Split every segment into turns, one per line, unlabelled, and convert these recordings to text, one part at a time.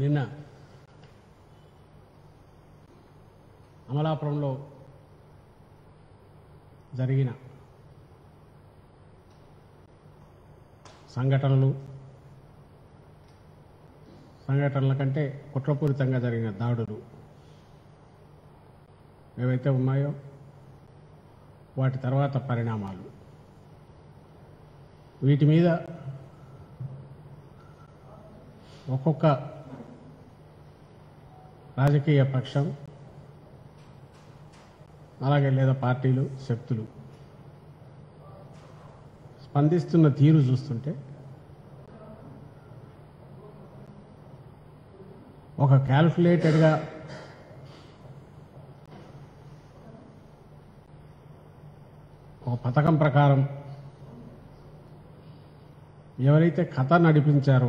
నిన్న అమలాపురంలో జరిగిన సంఘటనలు సంఘటనల కంటే కుట్రపూరితంగా జరిగిన దాడులు ఏవైతే ఉన్నాయో వాటి తర్వాత పరిణామాలు వీటి మీద ఒక్కొక్క రాజకీయ పక్షం అలాగే లేదా పార్టీలు శక్తులు స్పందిస్తున్న తీరు చూస్తుంటే ఒక క్యాల్కులేటెడ్గా ఒక పథకం ప్రకారం ఎవరైతే కథ నడిపించారో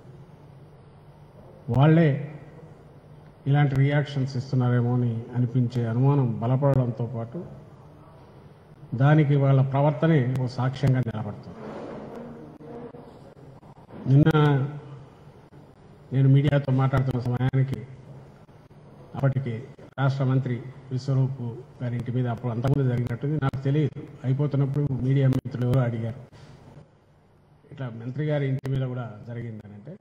వాళ్ళే ఇలాంటి రియాక్షన్స్ ఇస్తున్నారేమో అని అనిపించే అనుమానం బలపడడంతో పాటు దానికి వాళ్ళ ప్రవర్తనే ఓ సాక్ష్యంగా నిలబడుతుంది నిన్న నేను మీడియాతో మాట్లాడుతున్న సమయానికి అప్పటికి రాష్ట్ర మంత్రి విశ్వరూప్ గారి ఇంటి మీద అప్పుడు అంతకుముందు జరిగినట్టుంది నాకు తెలియదు అయిపోతున్నప్పుడు మీడియా మిత్రులు ఎవరో అడిగారు ఇట్లా మంత్రి గారి ఇంటి మీద కూడా జరిగిందని అంటే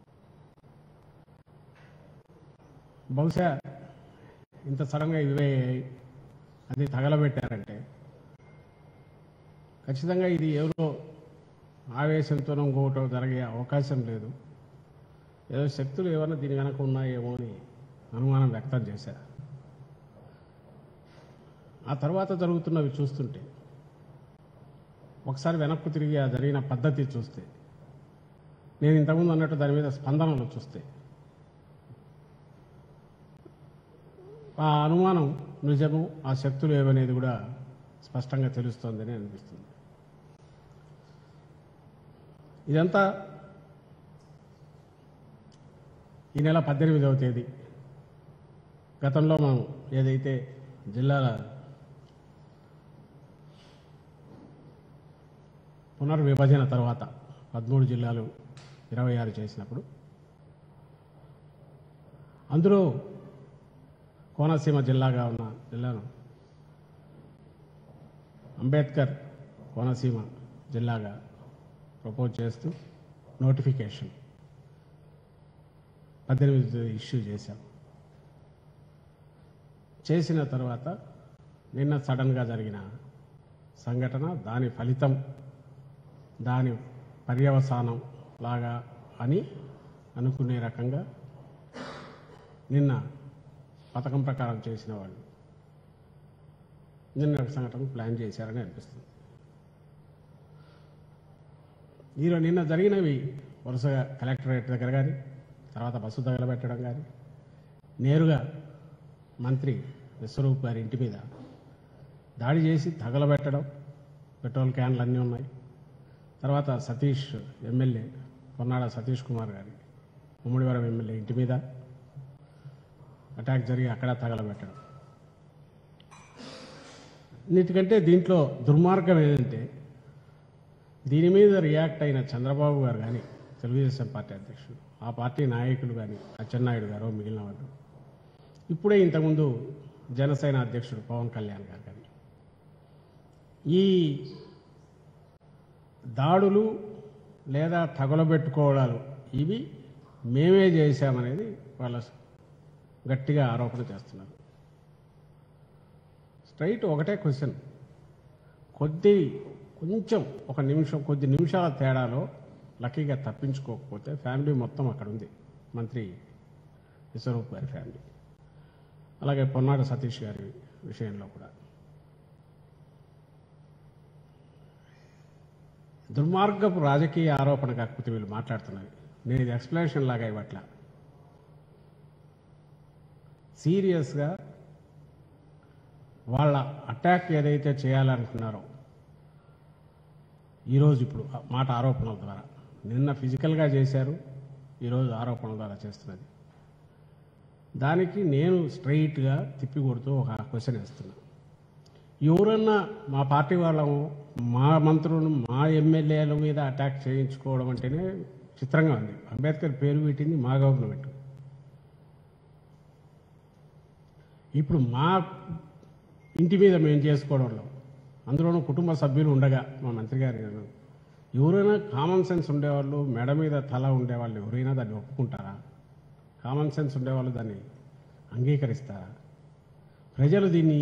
బహుశా ఇంత సడన్గా ఇవే అది తగలబెట్టారంటే ఖచ్చితంగా ఇది ఎవరో ఆవేశంతోనో ఇంకోటో జరిగే అవకాశం లేదు ఏదో శక్తులు ఏమైనా దీని వెనక ఉన్నాయేమో అని అనుమానం వ్యక్తం చేశారు ఆ తర్వాత జరుగుతున్నవి చూస్తుంటే ఒకసారి వెనక్కు తిరిగి ఆ జరిగిన పద్ధతి చూస్తే నేను ఇంతకుముందు అన్నట్టు దాని మీద స్పందనలు చూస్తే ఆ అనుమానం నిజము ఆ శక్తులు ఏవనేది కూడా స్పష్టంగా తెలుస్తోందని అనిపిస్తుంది ఇదంతా ఈ నెల పద్దెనిమిదవ తేదీ గతంలో మనం ఏదైతే జిల్లాల పునర్విభజన తర్వాత పదమూడు జిల్లాలు ఇరవై ఆరు చేసినప్పుడు అందులో కోనసీమ జిల్లాగా ఉన్న జిల్లాను అంబేద్కర్ కోనసీమ జిల్లాగా ప్రపోజ్ చేస్తూ నోటిఫికేషన్ పద్దెనిమిది ఇష్యూ చేశాం చేసిన తర్వాత నిన్న సడన్గా జరిగిన సంఘటన దాని ఫలితం దాని పర్యవసానం లాగా అని అనుకునే రకంగా నిన్న పథకం ప్రకారం చేసిన వాళ్ళు నిన్న ఒక సంఘటన ప్లాన్ చేశారని అనిపిస్తుంది ఈరోజు నిన్న జరిగినవి వరుసగా కలెక్టరేట్ దగ్గర కానీ తర్వాత బస్సు తగలబెట్టడం కానీ నేరుగా మంత్రి విశ్వరూప్ గారి ఇంటి మీద దాడి చేసి తగలబెట్టడం పెట్రోల్ క్యాన్లు అన్నీ ఉన్నాయి తర్వాత సతీష్ ఎమ్మెల్యే కొన్నాడ సతీష్ కుమార్ గారి ఉమ్మడివరం ఎమ్మెల్యే ఇంటి మీద అటాక్ జరిగి అక్కడ తగలబెట్టడం అన్నిటికంటే దీంట్లో దుర్మార్గం ఏంటంటే దీని మీద రియాక్ట్ అయిన చంద్రబాబు గారు కానీ తెలుగుదేశం పార్టీ అధ్యక్షుడు ఆ పార్టీ నాయకులు కానీ అచ్చెన్నాయుడు గారు మిగిలిన వాళ్ళు ఇప్పుడే ఇంతకుముందు జనసేన అధ్యక్షుడు పవన్ కళ్యాణ్ గారు కానీ ఈ దాడులు లేదా తగులబెట్టుకోవడాలు ఇవి మేమే చేశామనేది వాళ్ళ గట్టిగా ఆరోపణ చేస్తున్నారు స్ట్రైట్ ఒకటే క్వశ్చన్ కొద్ది కొంచెం ఒక నిమిషం కొద్ది నిమిషాల తేడాలో లక్కీగా తప్పించుకోకపోతే ఫ్యామిలీ మొత్తం అక్కడ ఉంది మంత్రి విశ్వరూప్ గారి ఫ్యామిలీ అలాగే పొన్నాడు సతీష్ గారి విషయంలో కూడా దుర్మార్గపు రాజకీయ ఆరోపణ కాకపోతే వీళ్ళు మాట్లాడుతున్నారు నేను ఇది ఎక్స్ప్లెనేషన్ లాగా ఇవ్వట్ల సీరియస్గా వాళ్ళ అటాక్ ఏదైతే చేయాలనుకున్నారో ఈరోజు ఇప్పుడు ఆ మాట ఆరోపణల ద్వారా నిన్న ఫిజికల్గా చేశారు ఈరోజు ఆరోపణల ద్వారా చేస్తున్నది దానికి నేను స్ట్రైట్గా తిప్పి కొడుతూ ఒక క్వశ్చన్ వేస్తున్నా ఎవరన్నా మా పార్టీ వాళ్ళము మా మంత్రులు మా ఎమ్మెల్యేల మీద అటాక్ చేయించుకోవడం అంటేనే చిత్రంగా ఉంది అంబేద్కర్ పేరు పెట్టింది మా గవర్నమెంట్ ఇప్పుడు మా ఇంటి మీద మేము చేసుకోవడంలో అందులోనూ కుటుంబ సభ్యులు ఉండగా మా మంత్రి గారు గారు, ఎవరైనా కామన్ సెన్స్ ఉండేవాళ్ళు మెడ మీద తల ఉండేవాళ్ళు ఎవరైనా దాన్ని ఒప్పుకుంటారా కామన్ సెన్స్ ఉండేవాళ్ళు దాన్ని అంగీకరిస్తారా ప్రజలు దీన్ని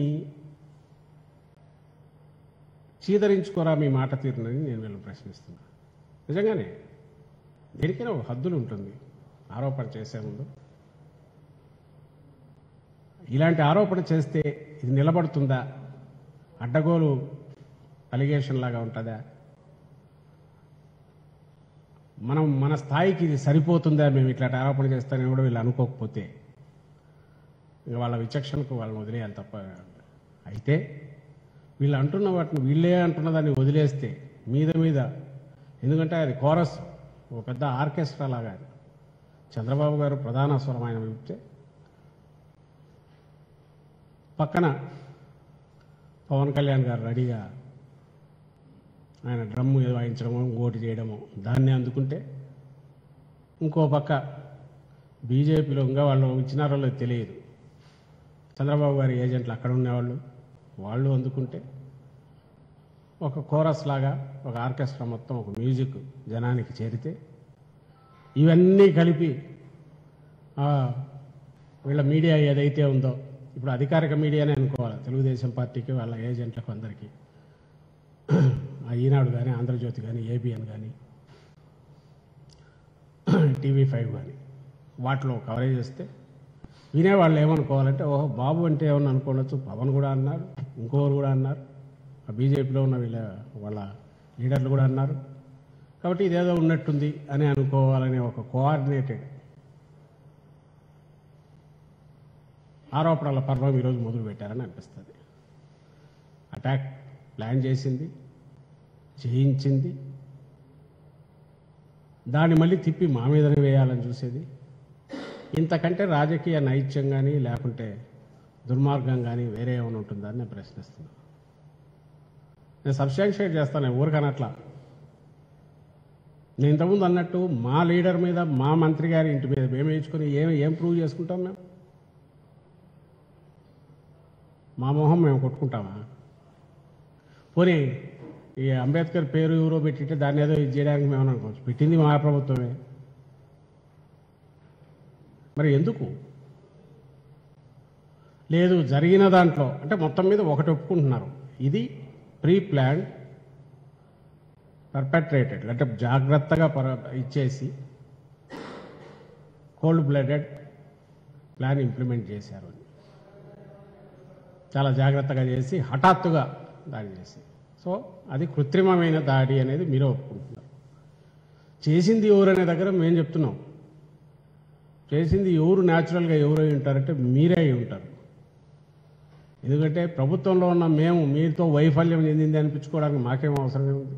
చీదరించుకోరా మీ మాట తీరునని నేను వీళ్ళు ప్రశ్నిస్తున్నా నిజంగానే దేనికైనా ఒక హద్దులు ఉంటుంది ఆరోపణ చేసే ముందు ఇలాంటి ఆరోపణ చేస్తే ఇది నిలబడుతుందా అడ్డగోలు అలిగేషన్ లాగా ఉంటుందా మనం మన స్థాయికి ఇది సరిపోతుందా మేము ఇట్లాంటి ఆరోపణ చేస్తానని కూడా వీళ్ళు అనుకోకపోతే ఇక వాళ్ళ విచక్షణకు వాళ్ళని వదిలేయాలి తప్ప అయితే వీళ్ళు అంటున్న వాటిని వీళ్ళే అంటున్న దాన్ని వదిలేస్తే మీద మీద ఎందుకంటే అది కోరస్ ఒక పెద్ద ఆర్కెస్ట్రా లాగా అది చంద్రబాబు గారు ప్రధాన స్వరం ఆయన చెప్తే పక్కన పవన్ కళ్యాణ్ గారు రెడీగా ఆయన డ్రమ్ము ఏదో వాయించడము ఇంకోటి చేయడము దాన్ని అందుకుంటే ఇంకో పక్క బీజేపీలో ఇంకా వాళ్ళు ఇచ్చినారో లేదో తెలియదు చంద్రబాబు గారి ఏజెంట్లు అక్కడ ఉండేవాళ్ళు వాళ్ళు అందుకుంటే ఒక కోరస్ లాగా ఒక ఆర్కెస్ట్రా మొత్తం ఒక మ్యూజిక్ జనానికి చేరితే ఇవన్నీ కలిపి ఆ, వీళ్ళ మీడియా ఏదైతే ఉందో ఇప్పుడు అధికారిక మీడియానే అనుకోవాలి తెలుగుదేశం పార్టీకి వాళ్ళ ఏజెంట్లకు అందరికీ ఆ ఈనాడు కానీ ఆంధ్రజ్యోతి కానీ ఏబిఎన్ కానీ టీవీ ఫైవ్ కానీ వాటిలో కవరేజ్ చేస్తే వినేవాళ్ళు ఏమనుకోవాలంటే ఓహో బాబు అంటే ఏమన్నా అనుకోవచ్చు పవన్ కూడా అన్నారు ఇంకోరు కూడా అన్నారు ఆ బీజేపీలో ఉన్న వీళ్ళ వాళ్ళ లీడర్లు కూడా అన్నారు కాబట్టి ఇదేదో ఉన్నట్టుంది అని అనుకోవాలనే ఒక కోఆర్డినేటెడ్ ఆరోపణల పర్వం ఈరోజు మొదలు పెట్టారని అనిపిస్తుంది అటాక్ ప్లాన్ చేసింది చేయించింది దాన్ని మళ్ళీ తిప్పి మా మీదనే వేయాలని చూసేది ఇంతకంటే రాజకీయ నైత్యం కానీ లేకుంటే దుర్మార్గం కానీ వేరే ఏమైనా ఉంటుందా అని నేను ప్రశ్నిస్తున్నాను నేను సబ్స్టాన్షియేట్ చేస్తాను ఊరికనట్లా నేను ఇంతకుముందు అన్నట్టు మా లీడర్ మీద మా మంత్రి గారి ఇంటి మీద మేము వేయించుకొని ఏం ఏం ప్రూవ్ చేసుకుంటాం మేము మా మొహం మేము కొట్టుకుంటామా పోనీ ఈ అంబేద్కర్ పేరు ఎవరో పెట్టింటే దాన్ని ఏదో ఇది చేయడానికి మేము అనుకోవచ్చు పెట్టింది మా ప్రభుత్వమే మరి ఎందుకు లేదు జరిగిన దాంట్లో అంటే మొత్తం మీద ఒకటి ఒప్పుకుంటున్నారు ఇది ప్రీ ప్లాన్ పర్పెట్రేటెడ్ అంటే జాగ్రత్తగా పర ఇచ్చేసి కోల్డ్ బ్లడెడ్ ప్లాన్ ఇంప్లిమెంట్ చేశారు అని చాలా జాగ్రత్తగా చేసి హఠాత్తుగా దాడి చేసి సో అది కృత్రిమమైన దాడి అనేది మీరు ఒప్పుకుంటున్నారు చేసింది ఎవరు అనే దగ్గర మేము చెప్తున్నాం చేసింది ఎవరు న్యాచురల్గా ఎవరు అయి ఉంటారంటే మీరే అయి ఉంటారు ఎందుకంటే ప్రభుత్వంలో ఉన్న మేము మీతో వైఫల్యం చెందింది అనిపించుకోవడానికి మాకేం అవసరం ఉంది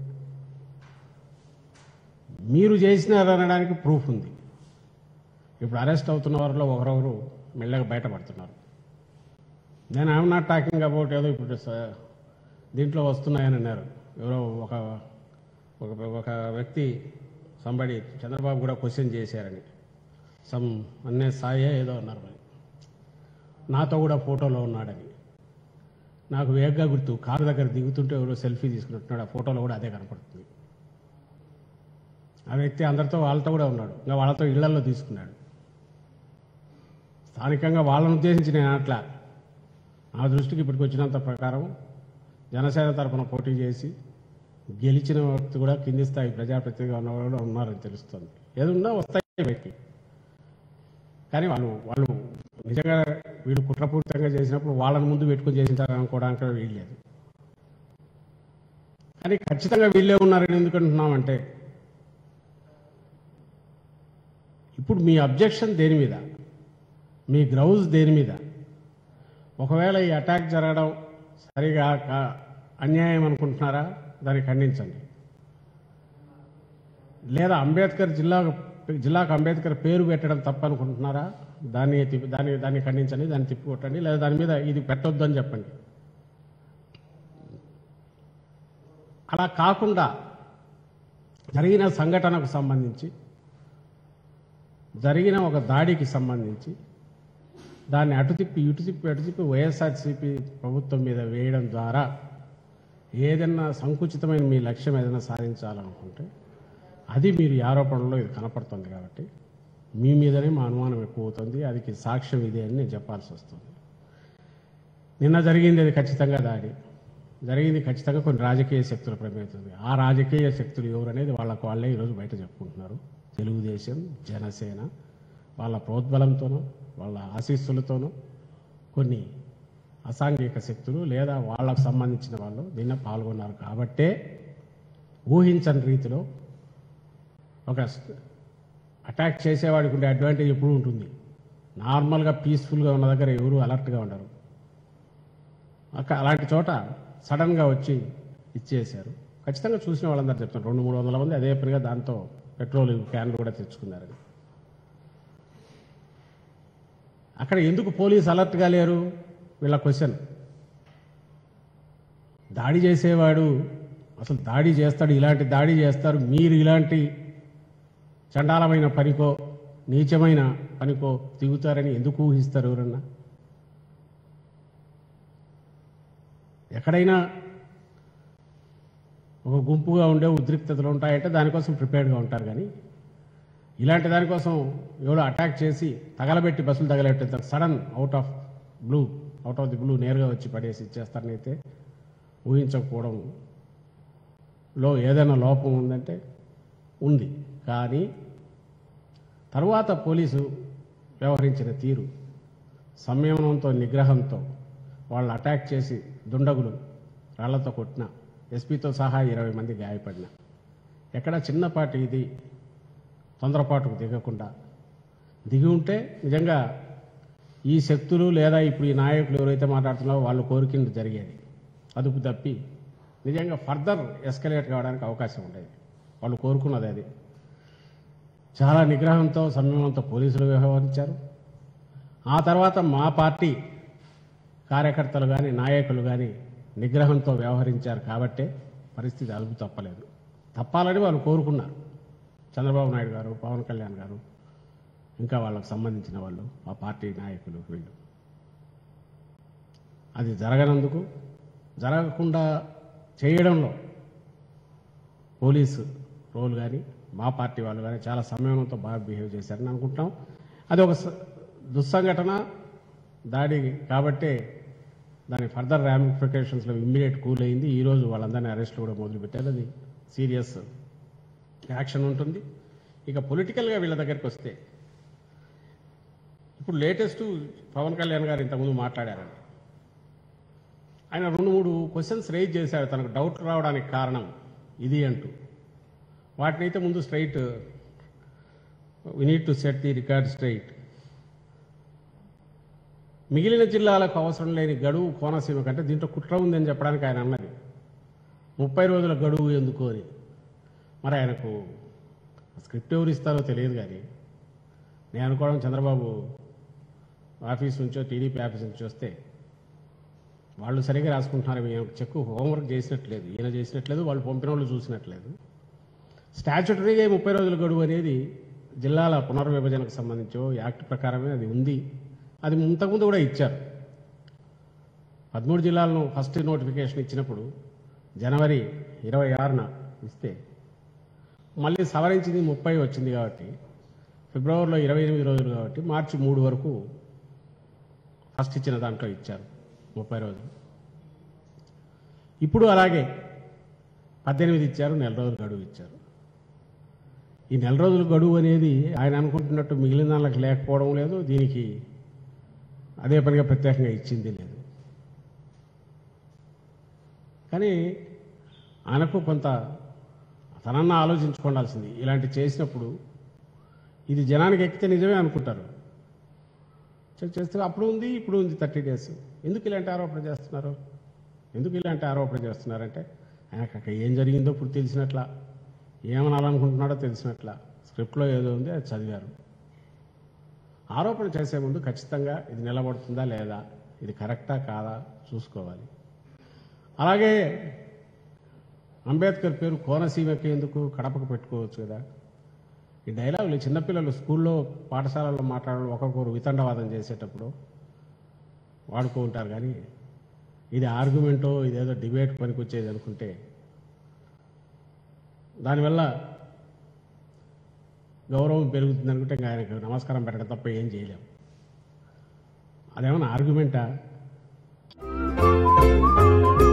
మీరు చేసినారనడానికి ప్రూఫ్ ఉంది ఇప్పుడు అరెస్ట్ అవుతున్న వారిలో ఒకరొకరు మెల్లగా బయటపడుతున్నారు నేను ఐఎమ్ నాట్ టాకింగ్ అబౌట్ ఏదో ఇప్పుడు స- దీంట్లో వస్తున్నాయని అన్నారు ఎవరో ఒక ఒక ఒక వ్యక్తి సంబడి చంద్రబాబు కూడా క్వశ్చన్ చేశారని సమ్ అన్నే సాయే ఏదో అన్నారు మరి నాతో కూడా ఫోటోలో ఉన్నాడని నాకు వేగంగా గుర్తు కారు దగ్గర దిగుతుంటే ఎవరో సెల్ఫీ తీసుకున్నట్టున్నాడు ఆ ఫోటోలో కూడా అదే కనపడుతుంది ఆ వ్యక్తి అందరితో వాళ్ళతో కూడా ఉన్నాడు ఇంకా వాళ్ళతో ఇళ్లలో తీసుకున్నాడు స్థానికంగా వాళ్ళని ఉద్దేశించి నేను అట్లా నా దృష్టికి ఇప్పటికి వచ్చినంత ప్రకారం జనసేన తరఫున పోటీ చేసి గెలిచిన వ్యక్తి కూడా కింది స్థాయి ప్రజాప్రతినిధిగా ఉన్న వాళ్ళు కూడా ఉన్నారని తెలుస్తుంది ఏదున్నా వస్తాయి వ్యక్తి కానీ వాళ్ళు వాళ్ళు నిజంగా వీళ్ళు కుట్రపూరితంగా చేసినప్పుడు వాళ్ళని ముందు పెట్టుకుని చేసింటారు అనుకోవడానికి వీల్లేదు కానీ ఖచ్చితంగా వీళ్ళే ఉన్నారని ఎందుకు అంటున్నామంటే ఇప్పుడు మీ అబ్జెక్షన్ దేని మీద మీ గ్రౌజ్ దేని మీద ఒకవేళ ఈ అటాక్ జరగడం సరిగా కా- అన్యాయం అనుకుంటున్నారా దాన్ని ఖండించండి లేదా అంబేద్కర్ జిల్లా జిల్లాకు అంబేద్కర్ పేరు పెట్టడం తప్పనుకుంటున్నారా దాన్ని తిప్పి దాన్ని దాన్ని ఖండించండి దాన్ని తిప్పికొట్టండి లేదా దాని మీద ఇది పెట్టొద్దు అని చెప్పండి అలా కాకుండా జరిగిన సంఘటనకు సంబంధించి జరిగిన ఒక దాడికి సంబంధించి దాన్ని అటు తిప్పి ఇటు తిప్పి అటు తిప్పి వైఎస్ఆర్సీపీ ప్రభుత్వం మీద వేయడం ద్వారా ఏదైనా సంకుచితమైన మీ లక్ష్యం ఏదైనా సాధించాలనుకుంటే అది మీరు ఈ ఆరోపణలో ఇది కనపడుతుంది కాబట్టి మీ మీదనే మా అనుమానం ఎక్కువ అవుతుంది అది సాక్ష్యం ఇదే అని నేను చెప్పాల్సి వస్తుంది నిన్న జరిగింది అది ఖచ్చితంగా దాడి జరిగింది ఖచ్చితంగా కొన్ని రాజకీయ శక్తుల ప్రమేతుంది ఆ రాజకీయ శక్తులు ఎవరు అనేది వాళ్ళకు వాళ్ళే ఈరోజు బయట చెప్పుకుంటున్నారు తెలుగుదేశం జనసేన వాళ్ళ ప్రోద్బలంతోనూ వాళ్ళ ఆశీస్సులతోనూ కొన్ని అసాంఘిక శక్తులు లేదా వాళ్ళకు సంబంధించిన వాళ్ళు దీన్ని పాల్గొన్నారు కాబట్టే ఊహించని రీతిలో ఒక అటాక్ చేసేవాడికి ఉండే అడ్వాంటేజ్ ఎప్పుడు ఉంటుంది నార్మల్గా పీస్ఫుల్గా ఉన్న దగ్గర ఎవరు అలర్ట్గా ఉండరు అక్క అలాంటి చోట సడన్గా వచ్చి ఇచ్చేశారు ఖచ్చితంగా చూసిన వాళ్ళందరూ చెప్తున్నారు రెండు మూడు వందల మంది అదే పనిగా దాంతో పెట్రోల్ క్యాన్లు కూడా తెచ్చుకున్నారని అక్కడ ఎందుకు పోలీస్ అలర్ట్గా లేరు వీళ్ళ క్వశ్చన్ దాడి చేసేవాడు అసలు దాడి చేస్తాడు ఇలాంటి దాడి చేస్తారు మీరు ఇలాంటి చండాలమైన పనికో నీచమైన పనికో దిగుతారని ఎందుకు ఊహిస్తారు ఎవరన్నా ఎక్కడైనా ఒక గుంపుగా ఉండే ఉద్రిక్తతలు ఉంటాయంటే దానికోసం ప్రిపేర్డ్గా ఉంటారు కానీ ఇలాంటి దానికోసం ఎవడో అటాక్ చేసి తగలబెట్టి బస్సులు తగలబెట్టి sudden out of blue out of the blue నేరుగా వచ్చి పడేసి ఇచ్చేస్తారని అయితే ఊహించకపోవడం లో ఏదైనా లోపం ఉందంటే ఉంది కానీ తరువాత పోలీసు వ్యవహరించిన తీరు సంయమనంతో నిగ్రహంతో వాళ్ళు అటాక్ చేసి దుండగులు రాళ్లతో కొట్టిన ఎస్పీతో సహా ఇరవై మంది గాయపడిన ఎక్కడ చిన్నపాటి ఇది తొందరపాటుకు దిగకుండా దిగి ఉంటే నిజంగా ఈ శక్తులు లేదా ఇప్పుడు ఈ నాయకులు ఎవరైతే మాట్లాడుతున్నారో వాళ్ళు కోరికింది జరిగేది అదుపు తప్పి నిజంగా ఫర్దర్ ఎస్కలేట్ కావడానికి అవకాశం ఉండేది వాళ్ళు కోరుకున్నది అది చాలా నిగ్రహంతో సంయమనంతో పోలీసులు వ్యవహరించారు ఆ తర్వాత మా పార్టీ కార్యకర్తలు కానీ నాయకులు కానీ నిగ్రహంతో వ్యవహరించారు కాబట్టే పరిస్థితి అదుపు తప్పలేదు తప్పాలని వాళ్ళు కోరుకున్నారు చంద్రబాబు నాయుడు గారు పవన్ కళ్యాణ్ గారు ఇంకా వాళ్ళకు సంబంధించిన వాళ్ళు మా పార్టీ నాయకులు వీళ్ళు అది జరగనందుకు జరగకుండా చేయడంలో పోలీసు రోల్ కానీ మా పార్టీ వాళ్ళు కానీ చాలా సంయమనంతో బాగా బిహేవ్ చేశారని అనుకుంటాం అది ఒక స- దుస్సంఘటన దాడి కాబట్టే దాని ఫర్దర్ ర్యామిఫికేషన్స్లో ఇమ్మీడియట్ కూల్ అయింది ఈరోజు వాళ్ళందరినీ అరెస్ట్లు కూడా మొదలుపెట్టారు అది సీరియస్ యాక్షన్ ఉంటుంది ఇక పొలిటికల్గా వీళ్ళ దగ్గరికి వస్తే ఇప్పుడు లేటెస్ట్ పవన్ కళ్యాణ్ గారు ఇంతకుముందు మాట్లాడారండి ఆయన రెండు మూడు క్వశ్చన్స్ రైజ్ చేశారు తనకు డౌట్ రావడానికి కారణం ఇది అంటూ వాటినైతే ముందు straight we need to set the record straight మిగిలిన జిల్లాలకు అవసరం లేని గడువు కోనసీమ కంటే దీంట్లో కుట్ర ఉందని చెప్పడానికి ఆయన అన్నది ముప్పై రోజుల గడువు ఎందుకు అని మరి ఆయనకు స్క్రిప్ట్ ఎవరు ఇస్తారో తెలియదు కానీ నేను అనుకోవడం చంద్రబాబు ఆఫీస్ నుంచో టీడీపీ ఆఫీస్ నుంచి వస్తే వాళ్ళు సరిగా రాసుకుంటున్నారు ఈయన చెక్ హోంవర్క్ చేసినట్లేదు ఈయన చేసినట్లేదు వాళ్ళు పంపిన వాళ్ళు చూసినట్లేదు స్టాచ్యుటరీగా ఈ ముప్పై రోజుల గడువు అనేది జిల్లాల పునర్విభజనకు సంబంధించో యాక్ట్ ప్రకారమే అది ఉంది అది ఇంతకుముందు కూడా ఇచ్చారు పదమూడు జిల్లాలను ఫస్ట్ నోటిఫికేషన్ ఇచ్చినప్పుడు జనవరి ఇరవై ఆరున ఇస్తే మళ్ళీ సవరించింది ముప్పై వచ్చింది కాబట్టి ఫిబ్రవరిలో ఇరవై ఎనిమిది రోజులు కాబట్టి మార్చి మూడు వరకు ఫస్ట్ ఇచ్చిన దాంట్లో ఇచ్చారు ముప్పై రోజులు ఇప్పుడు అలాగే పద్దెనిమిది ఇచ్చారు నెల రోజులు గడువు ఇచ్చారు ఈ నెల రోజుల గడువు అనేది ఆయన అనుకుంటున్నట్టు మిగిలిన దానికి లేకపోవడం లేదు దీనికి అదే పనిగా ప్రత్యేకంగా ఇచ్చింది లేదు కానీ ఆయనకు కొంత తనన్న ఆలోచించుకోవాల్సింది ఇలాంటి చేసినప్పుడు ఇది జనానికి ఎక్కితే నిజమే అనుకుంటారు చెక్ చేస్తే అప్పుడు ఉంది ఇప్పుడు ఉంది థర్టీ డేస్ ఎందుకు ఇలాంటి ఆరోపణ చేస్తున్నారు ఎందుకు ఇలాంటి ఆరోపణ చేస్తున్నారంటే ఆయనకు అక్కడ ఏం జరిగిందో ఇప్పుడు తెలిసినట్ల ఏమనాలనుకుంటున్నాడో తెలిసినట్ల స్క్రిప్ట్లో ఏదో ఉంది అది చదివారు ఆరోపణ చేసే ముందు ఖచ్చితంగా ఇది నిలబడుతుందా లేదా ఇది కరెక్టా కాదా చూసుకోవాలి అలాగే అంబేద్కర్ పేరు కోనసీమకి ఎందుకు కడపకు పెట్టుకోవచ్చు కదా ఈ డైలాగులు చిన్నపిల్లలు స్కూల్లో పాఠశాలలో మాట్లాడడం ఒకరికొకరు వితండవాదం చేసేటప్పుడు వాడుకో ఉంటారు కానీ ఇది ఆర్గ్యుమెంటో ఇదేదో డిబేట్ పనికొచ్చేది అనుకుంటే దానివల్ల గౌరవం పెరుగుతుంది అనుకుంటే ఇంకా ఆయనకు నమస్కారం పెట్టడం తప్ప ఏం చేయలేం అదేమన్నా ఆర్గ్యుమెంటా